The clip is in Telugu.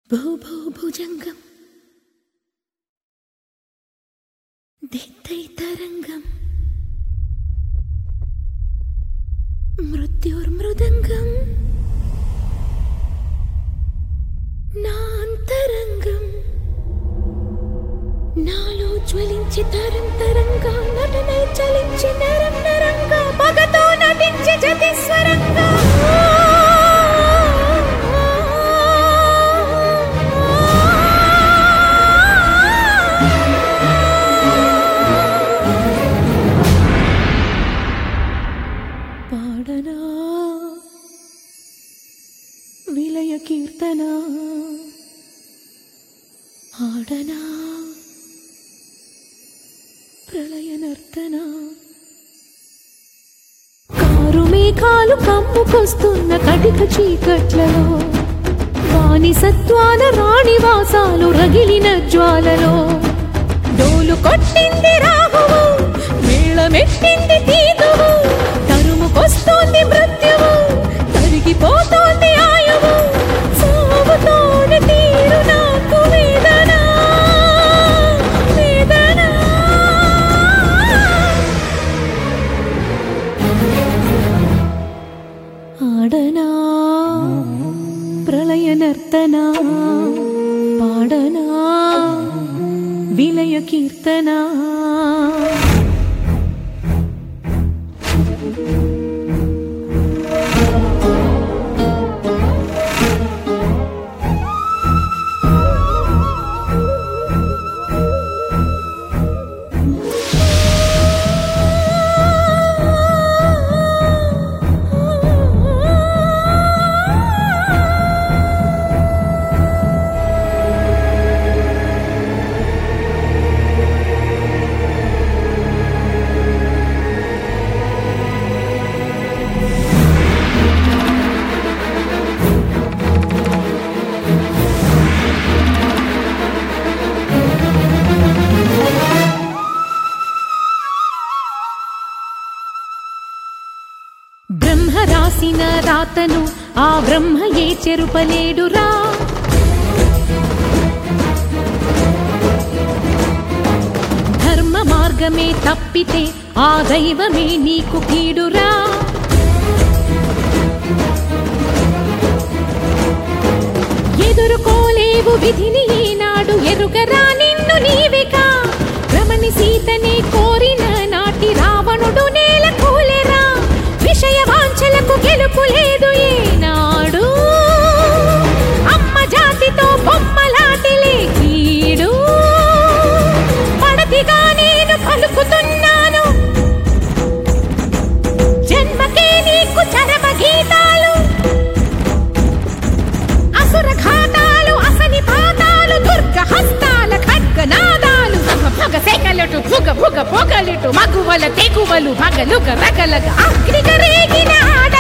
భూ భూ భుజంగం దిత్తై తరంగం మృత్యుర్మృదంగం నాంతరంగం నాలో జ్వలించి తరం తరంగా నటనై చలించి నరం నరంగా పగతో నటించి జతిస్వరంగా పాడనా విలయ కీర్తన ఆడనా ప్రళయ నర్తన కారు మేఘాలు కమ్ముకొస్తున్న కటిక చీకట్లలో వాణి సత్వాల రాణి వాసాలు రగిలిన జ్వాలలో డోలు కొట్టింది రాహువు మేళమెట్టింది తీదువు తరుముకొస్తోంది మృత్యువు తరిగిపోతోంది ఆయువు సాగుతోంది తీరు నాకు వేదన వేదన ఆడనా ప్రళయ నర్తన పాడనా విలయ కీర్తన బ్రహ్మ రాసిన రాతను ఆ బ్రహ్మ ఏ చెరుపలేడురా ధర్మ మార్గమే తప్పితే ఆ దైవమే నీకు కీడురా ఎదుర్కోలేవు విధిని ఈనాడు ఎరుగరా నిన్ను నీవిగా రమణి సీతని కోరిన నాటి రావణుడు నేల కూలెరా విషయ వాంఛలకు గెలుపు లేదు ఏనాడు అమ్మ జాతితో బొమ్మలాటిలే కీడు పడతిగా నేను పలుకుతున్నాను జన్మకే నీకు చరమ గీతాలు అసుర ఘాతాలు అసని పాతాలు దుర్గ హస్తాల ఖడ్గనాదాలు భగ సెగలటు భుగ భుగ పొగలిటు మగువల తెగువలు భగలుగ రగలగ అగ్నిగ రేగిన ఆడ